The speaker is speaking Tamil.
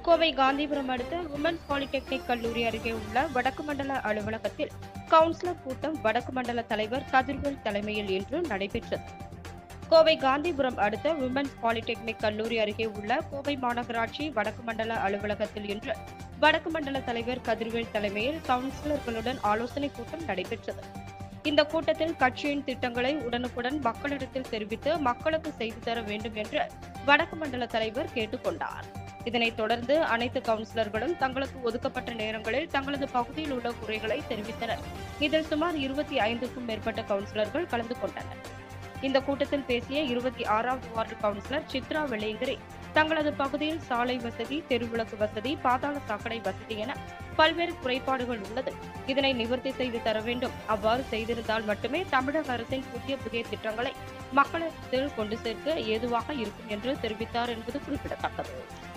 கோவை காந்திபுரம் அடுத்த உமன்ஸ் பாலிடெக்னிக் கல்லூரி அருகே உள்ள வடக்கு மண்டல அலுவலகத்தில் கவுன்சிலர் கூட்டம் வடக்கு மண்டல தலைவர் கதிர்வேல் தலைமையில் இன்று நடைபெற்றது கோவை காந்திபுரம் அடுத்த உமன்ஸ் பாலிடெக்னிக் கல்லூரி அருகே உள்ள கோவை மாநகராட்சி வடக்கு மண்டல அலுவலகத்தில் இன்று வடக்கு மண்டல தலைவர் கதிர்வேல் தலைமையில் கவுன்சிலர்களுடன் ஆலோசனை கூட்டம் நடைபெற்றது இந்த கூட்டத்தில் கட்சியின் திட்டங்களை உடனுக்குடன் மக்களிடத்தில் தெரிவித்து மக்களுக்கு செய்து தர வேண்டும் என்று வடக்கு மண்டல தலைவர் கேட்டுக்கொண்டார் இதனைத் தொடர்ந்து அனைத்து கவுன்சிலர்களும் தங்களுக்கு ஒதுக்கப்பட்ட நேரங்களில் தங்களது பகுதியில் உள்ள குறைகளை தெரிவித்தனர் இதில் சுமார் இருபத்தி ஐந்துக்கும் மேற்பட்ட கவுன்சிலர்கள் கலந்து கொண்டனர் இந்த கூட்டத்தில் பேசிய இருபத்தி ஆறாவது வார்டு கவுன்சிலர் சித்ரா வெள்ளையங்கிரி தங்களது பகுதியில் சாலை வசதி தெருவிளக்கு வசதி பாதாள சாக்கடை வசதி என பல்வேறு குறைபாடுகள் உள்ளது இதனை நிவர்த்தி செய்து தர வேண்டும் அவ்வாறு செய்திருந்தால் மட்டுமே தமிழக அரசின் புதிய புதிய திட்டங்களை மக்களிடத்தில் கொண்டு சேர்க்க ஏதுவாக இருக்கும் என்று தெரிவித்தார் என்பது குறிப்பிடத்தக்கது